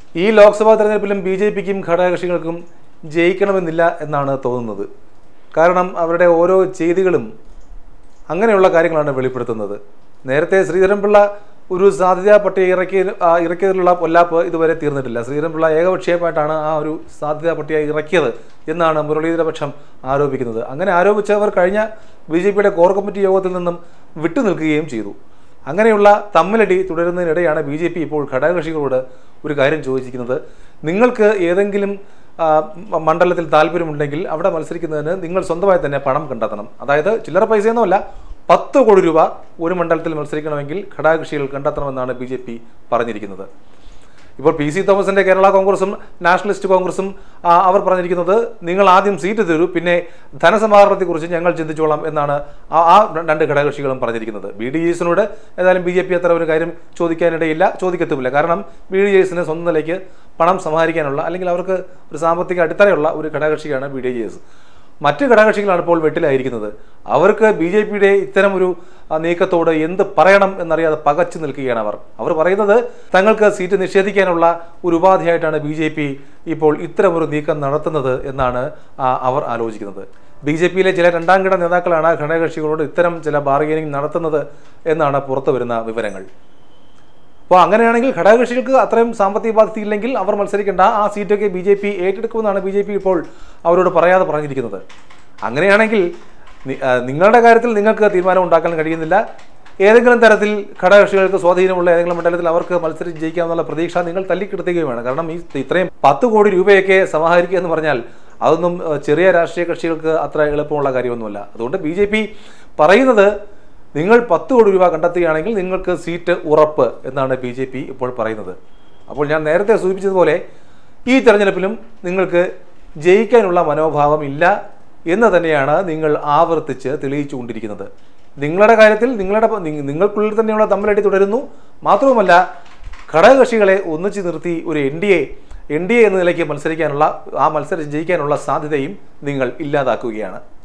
ഈ ലോക്സഭാ തെരഞ്ഞെടുപ്പിലും B J പിക്കും ഘടകകക്ഷികൾക്കും ജയിക്കണമെന്നില്ല എന്നാണ് തോന്നുന്നത് കാരണം അവരുടെ ഓരോ ചെയ്തികളും അങ്ങനെയുള്ള കാര്യങ്ങളാണ് വെളിപ്പെടുത്തുന്നത് നേരത്തെ ശ്രീധരൻപിള്ള ഒരു സാധ്യതാ പട്ടിക ഇറക്കി ആ, ഇറക്കിയതിലുള്ള പൊല്ലാപ്പ് ഇതുവരെ തീർന്നിട്ടില്ല ശ്രീധരൻപിള്ള ഏകപക്ഷീയമായിട്ടാണ് ആ ഒരു സാധ്യതാ പട്ടിക ഇറക്കിയത് എന്നാണ് മുരളീധര പക്ഷം ആരോപിക്കുന്നത് അങ്ങനെ ആരോപിച്ചവർ കഴിഞ്ഞ ബി ജെ പിയുടെ കോർ കമ്മിറ്റി യോഗത്തിൽ നിന്നും വിട്ടുനിൽക്കുകയും ചെയ്തു അങ്ങനെയുള്ള തമ്മിലടി തുടരുന്നതിനിടെയാണ് ബി ജെ പി ഇപ്പോൾ ഘടകകക്ഷികളോട് ഒരു കാര്യം ചോദിച്ചിരിക്കുന്നത് നിങ്ങൾക്ക് ഏതെങ്കിലും ആ, മ- മണ്ഡലത്തിൽ താല്പര്യമുണ്ടെങ്കിൽ അവിടെ മത്സരിക്കുന്നതിന് നിങ്ങൾ സ്വന്തമായി തന്നെ പണം കണ്ടെത്തണം അതായത് ചില്ലറ പൈസയൊന്നുമല്ല പത്ത് കോടി രൂപ ഒരു മണ്ഡലത്തിൽ മത്സരിക്കണമെങ്കിൽ ഘടകകക്ഷികൾ കണ്ടെത്തണമെന്നാണ് ബി ജെ പി പറഞ്ഞിരിക്കുന്നത് ഇപ്പോൾ പി സി തോമസിന്റെ കേരള കോൺഗ്രസും നാഷണലിസ്റ്റ് കോൺഗ്രസും ആ, അവർ പറഞ്ഞിരിക്കുന്നത് നിങ്ങൾ ആദ്യം സീറ്റ് തരൂ പിന്നെ ധനസമാഹരണത്തെക്കുറിച്ച് ഞങ്ങൾ ചിന്തിച്ചോളാം എന്നാണ് ആ ആ രണ്ട് ഘടകകക്ഷികളും പറഞ്ഞിരിക്കുന്നത് ബി ഡി എസിനോട് ഏതായാലും ബി ജെ പി അത്ര ഒരു കാര്യം ചോദിക്കാനിടയില്ല ചോദിക്കത്തുമില്ല കാരണം ബി ഡി എസിന് സ്വന്തം നിലയ്ക്ക് പണം സമാഹരിക്കാനുള്ള അല്ലെങ്കിൽ അവർക്ക് ഒരു സാമ്പത്തിക അടിത്തറയുള്ള ഒരു ഘടകകക്ഷിയാണ് ബി ഡി എസ് മറ്റ് ഘടകകക്ഷികളാണ് ഇപ്പോൾ വെട്ടിലായിരിക്കുന്നത് അവർക്ക് ബി ജെ പിയുടെ ഇത്തരം ഒരു ആ, നീക്കത്തോട് എന്ത് പറയണം എന്നറിയാതെ പകച്ചു നിൽക്കുകയാണ് അവർ അവർ പറയുന്നത് തങ്ങൾക്ക് സീറ്റ് നിഷേധിക്കാനുള്ള ഒരു ഉപാധിയായിട്ടാണ് ബി ജെ പി ഇപ്പോൾ ഇത്തരം ഒരു നീക്കം നടത്തുന്നത് എന്നാണ് ആ, അവർ ആലോചിക്കുന്നത് ബി ജെ പിയിലെ ചില രണ്ടാം കിട നേതാക്കളാണ് ഘടകകക്ഷികളോട് ഇത്തരം ചില ബാർഗനിങ് നടത്തുന്നത് എന്നാണ് പുറത്തു വരുന്ന വിവരങ്ങൾ അപ്പോൾ അങ്ങനെയാണെങ്കിൽ ഘടകകക്ഷികൾക്ക് അത്രയും സാമ്പത്തിക ബാധ്യത ഇല്ലെങ്കിൽ അവർ മത്സരിക്കേണ്ട ആ സീറ്റൊക്കെ ബി ജെ പി ഏറ്റെടുക്കുമെന്നാണ് ബി ജെ പി ഇപ്പോൾ അവരോട് പറയാതെ പറഞ്ഞിരിക്കുന്നത് അങ്ങനെയാണെങ്കിൽ നി- ആ, നിങ്ങളുടെ കാര്യത്തിൽ നിങ്ങൾക്ക് തീരുമാനം ഉണ്ടാക്കാൻ കഴിയുന്നില്ല ഏതെങ്കിലും തരത്തിൽ ഘടകകക്ഷികൾക്ക് സ്വാധീനമുള്ള ഏതെങ്കിലും മണ്ഡലത്തിൽ അവർക്ക് മത്സരിച്ച് ജയിക്കാമെന്നുള്ള പ്രതീക്ഷ നിങ്ങൾ തല്ലിക്കെടുത്തുകയുമാണ് കാരണം ഈ ഇത്രയും പത്ത് കോടി രൂപയൊക്കെ സമാഹരിക്കുക എന്ന് പറഞ്ഞാൽ അതൊന്നും ആ, ചെറിയ രാഷ്ട്രീയ കക്ഷികൾക്ക് അത്ര എളുപ്പമുള്ള കാര്യമൊന്നുമല്ല അതുകൊണ്ട് ബി ജെ പി പറയുന്നത് നിങ്ങൾ പത്ത് കോടി രൂപ കണ്ടെത്തുകയാണെങ്കിൽ നിങ്ങൾക്ക് സീറ്റ് ഉറപ്പ് എന്നാണ് ബി ജെ പി ഇപ്പോൾ പറയുന്നത് അപ്പോൾ ഞാൻ നേരത്തെ സൂചിപ്പിച്ചതുപോലെ ഈ തെരഞ്ഞെടുപ്പിലും നിങ്ങൾക്ക് ജയിക്കാനുള്ള മനോഭാവം ഇല്ല എന്ന് തന്നെയാണ് നിങ്ങൾ ആവർത്തിച്ച് തെളിയിച്ചുകൊണ്ടിരിക്കുന്നത് നിങ്ങളുടെ കാര്യത്തിൽ നിങ്ങളുടെ നി- നിങ്ങൾക്കുള്ളിൽ തന്നെയുള്ള തമ്മിലടി തുടരുന്നു മാത്രവുമല്ല ഘടകകക്ഷികളെ ഒന്നിച്ചു നിർത്തി ഒരു N D A N D A എന്ന നിലയ്ക്ക് മത്സരിക്കാനുള്ള ആ മത്സരം ജയിക്കാനുള്ള സാധ്യതയും നിങ്ങൾ ഇല്ലാതാക്കുകയാണ്